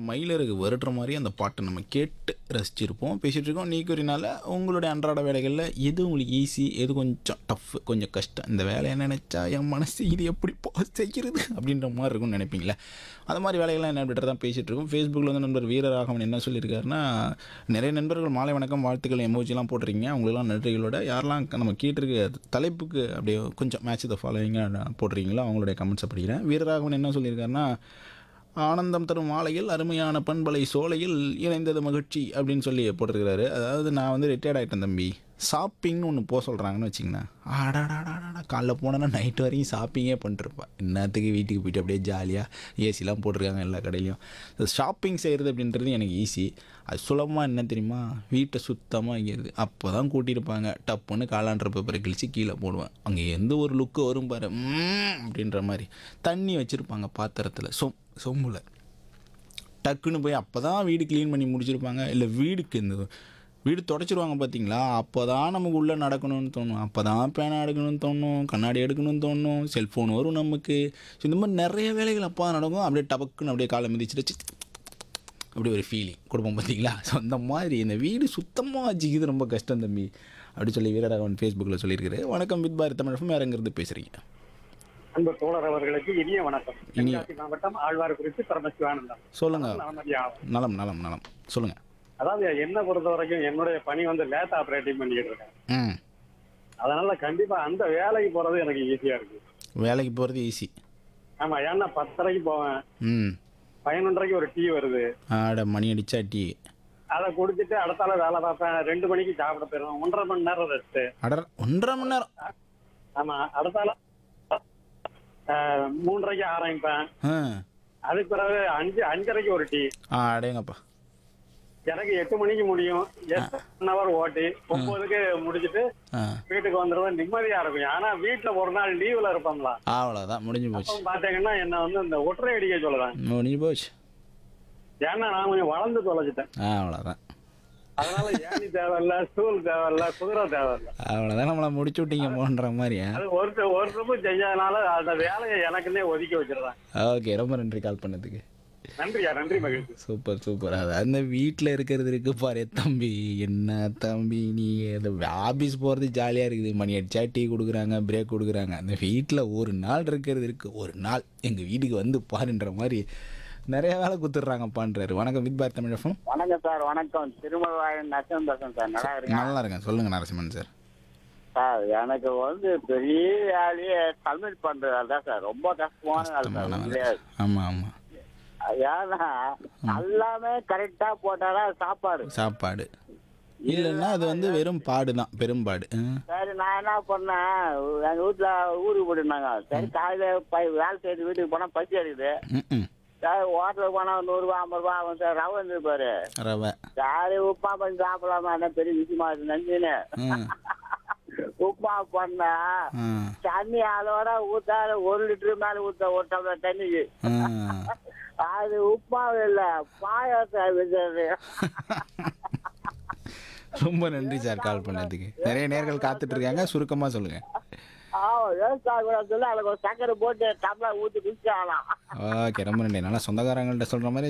மயிலருக்கு வருடுற மாதிரி அந்த பாட்டை நம்ம கேட்டு ரசிச்சிருப்போம் பேசிகிட்டு இருக்கோம் நீ கூறினால உங்களுடைய அன்றாட வேலைகளில் எது உங்களுக்கு ஈஸி எது கொஞ்சம் டஃப் கொஞ்சம் கஷ்டம் இந்த வேலையை நினச்சா என் மனசு இது எப்படி போ செய்கிறது அப்படின்ற மாதிரி இருக்கும்னு நினைப்பீங்களே அது மாதிரி வேலைகள்லாம் என்ன தான் பேசிகிட்டு இருக்கோம் ஃபேஸ்புக்கில் வந்து நண்பர் வீரராகவன் என்ன சொல்லியிருக்காருன்னா நிறைய நண்பர்கள் மாலை வணக்கம் வாழ்த்துக்கள் எமோஜிலாம் போட்டிருக்கீங்க அவங்களுக்குலாம் நன்றிகளோட யாரெல்லாம் நம்ம கேட்டிருக்க தலைப்புக்கு அப்படியே கொஞ்சம் மேட்ச் த ஃபாலோவிங்காக போட்டிருக்கீங்களோ அவங்களுடைய கமெண்ட்ஸை படிக்கிறேன் வீரராகவன் என்ன சொல்லியிருக்காருன்னா ஆனந்தம் தரும் மாலையில் அருமையான பண்பலை சோலையில் இணைந்தது மகிழ்ச்சி அப்படின்னு சொல்லி போட்டிருக்கிறாரு அதாவது நான் வந்து ரிட்டையர்ட் ஆகிட்டேன் தம்பி ஷாப்பிங்னு ஒன்று போக சொல்கிறாங்கன்னு வச்சிங்களேன் ஆடாடாடாடா காலைல போனேன்னா நைட்டு வரைக்கும் ஷாப்பிங்கே பண்ணிட்டுருப்பேன் இன்னத்துக்கு வீட்டுக்கு போயிட்டு அப்படியே ஜாலியாக ஏசிலாம் போட்டிருக்காங்க எல்லா கடையிலையும் ஷாப்பிங் செய்கிறது அப்படின்றது எனக்கு ஈஸி அது சுலபமாக என்ன தெரியுமா வீட்டை சுத்தமாக வைக்கிறது அப்போ தான் கூட்டியிருப்பாங்க டப்புன்னு காலான்ற பேப்பரை கிழிச்சு கீழே போடுவேன் அங்கே எந்த ஒரு லுக்கு வரும் பாரு ம்ம் அப்படின்ற மாதிரி தண்ணி வச்சுருப்பாங்க பாத்திரத்தில் சொம் சொம்பில் டக்குன்னு போய் அப்போ தான் வீடு க்ளீன் பண்ணி முடிச்சிருப்பாங்க இல்லை வீடுக்கு இந்த வீடு தொடச்சிருவாங்க பார்த்தீங்களா அப்போ தான் நமக்கு உள்ளே நடக்கணும்னு தோணும் அப்போ தான் பேனா எடுக்கணும்னு தோணும் கண்ணாடி எடுக்கணும்னு தோணும் செல்ஃபோன் வரும் நமக்கு ஸோ இந்த மாதிரி நிறைய வேலைகள் அப்போ தான் நடக்கும் அப்படியே டபக்குன்னு அப்படியே காலை மிதிச்சிட்டு சிக் அப்படி ஒரு ஃபீலிங் கொடுப்போம் பார்த்தீங்களா ஸோ அந்த மாதிரி இந்த வீடு சுத்தமாக வச்சுக்கிது ரொம்ப கஷ்டம் தம்பி அப்படி சொல்லி வீரராகவன் ஃபேஸ்புக்கில் சொல்லியிருக்காரு வணக்கம் வித் பாரத் தமிழகம் வேறங்கிறது பேசுகிறீங்க அன்பு தோழர் அவர்களுக்கு இனிய வணக்கம் இனிய- தென்காசி மாவட்டம் ஆழ்வார் குறித்து பரமசிவானந்தம் சொல்லுங்கள் நலமதியாகும் நலம் நலம் நலம் சொல்லுங்கள் அதாவது என்ன பொறுத்த வரைக்கும் என்னுடைய பணி வந்து லேட் ஆப்ரேட்டிங் பண்ணிக்கிட்டு இருக்கேன் ம் அதனால கண்டிப்பா அந்த வேலைக்கு போறது எனக்கு ஈஸியா இருக்கு வேலைக்கு போகிறது ஈஸி ஆமா ஏன்னா பத்தரைக்கு போவேன் ம் பதினொன்றரைக்கு ஒரு டீ வருது ஆட மணி அடிச்சா டீ அதை குடிச்சிட்டு அடுத்தால வேலை பார்ப்பேன் ரெண்டு மணிக்கு சாப்பிட போயிருவேன் ஒன்றரை மணி நேரம் ரெஸ்ட் அடர் ஒன்றரை மணி நேரம் ஆமா அடுத்தால ஆஹ், மூன்றரைக்கு ஆரம்பிப்பேன் ஆ அதுக்கு பிறகு அஞ்சு அஞ்சரைக்கு ஒரு டீ ஆ அடேங்கப்பா எனக்கு எட்டு மணிக்கு முடியும் எட்டு ஒன் ஹவர் ஓட்டி ஒன்பதுக்கு முடிச்சிட்டு ஆ வீட்டுக்கு வந்துடுவேன் நிம்மதியா இருக்கும் ஆனா வீட்டுல ஒரு நாள் லீவ்ல இருப்போம்ல அவ்வளோதான் முடிஞ்சு போச்சு அப்ப பாத்தீங்கன்னா என்ன வந்து இந்த ஒற்றை அடிக்க சொல்லுவேன் முடிஞ்சு போச்சு ஏன்னா நான் கொஞ்சம் வளர்ந்து தொலைச்சிட்டேன் ஆ அவ்வளோதான் அதனால ஏணி தேவையில்ல ஸ்டூல் தேவையில்ல குதிரை தேவையில்ல அவ்வளோதான் நம்மளை முடிச்சு விட்டீங்க போன்ற மாதிரி ஆ அது ஒரு ஒரு ட்ரிப்பு செஞ்சதுனால அந்த வேலையை எனக்குன்னே ஒதுக்கி வச்சிடுறேன் ஓகே ரொம்ப நன்றி கால் பண்ணதுக்கு நன்றியா நன்றி மகிழ்ச்சி சூப்பர் சூப்பர் அது அந்த வீட்டில் இருக்கிறது இருக்கு பாரு தம்பி என்ன தம்பி நீ அது ஆஃபீஸ் போகிறது ஜாலியாக இருக்குது மணி அடிச்சா டீ கொடுக்குறாங்க பிரேக் கொடுக்குறாங்க அந்த வீட்டில் ஒரு நாள் இருக்கிறது இருக்கு ஒரு நாள் எங்கள் வீட்டுக்கு வந்து பாருன்ற மாதிரி நிறைய வேலை கொடுத்துட்றாங்கப்பான்றாரு வணக்கம் வித் பார் தமிழ் FM. வணக்கம் சார் வணக்கம் திருமலவாயன் நச்சம் பேசுறேன் சார் நல்லா இருக்கேன் நல்லா இருக்கேன் சொல்லுங்க நரசிம்மன் சார் சார் எனக்கு வந்து பெரிய வேலையே சப்மிட் பண்றது தான் சார் ரொம்ப கஷ்டமான வேலை சார் உண்மையிலே. ஆமாம் ஆமாம் ஏன்னா எல்லாமே கரெக்டா போட்டாதான் சாப்பாடு சாப்பாடு இல்லைன்னா அது வந்து வெறும் பாடு தான் பெரும்பாடு ஆ. சரி நான் என்ன பண்ணேன் எங்க வீட்டுல ஊருக்கு போயிருந்தாங்க சரி காலையில பை வேலை செய்து வீட்டுக்கு போனா பசி அடிக்குது ம் ம் சரி ஹோட்டலுக்கு போனா நூறு ரூபா ஐம்பது ரூபா ஆகும் சார் ரவை இருந்துருப்பாரு ரவை சரி உப்புமா பண்ணி சாப்பிடலாமா என்ன பெரிய விஷயமா இருக்கு நஞ்சுன்னு ம் உப்புமா பண்ணா ஆ தண்ணி அதோட ஊத்தாத ஒரு லிட்டர் மேல ஊத்த ஒரு டம்ளர் தண்ணிக்கு ஆ அது உப்புமாவும் இல்ல பாயாசம் வச்சது ரொம்ப நன்றி சார் கால் பண்ணதுக்கு நிறைய நேர்கள் காத்துட்டு இருக்காங்க சுருக்கமா சொல்லுங்க ஆமா விவசாயம் கூட சொல்லி அதுக்கு ஒரு சக்கரை போட்டு டம்ளர் ஊத்தி குடிச்சாலாம் ஓகே ரொம்ப நன்றி நல்லா சொந்தக்காரங்கள்ட்ட சொல்ற மாதிரி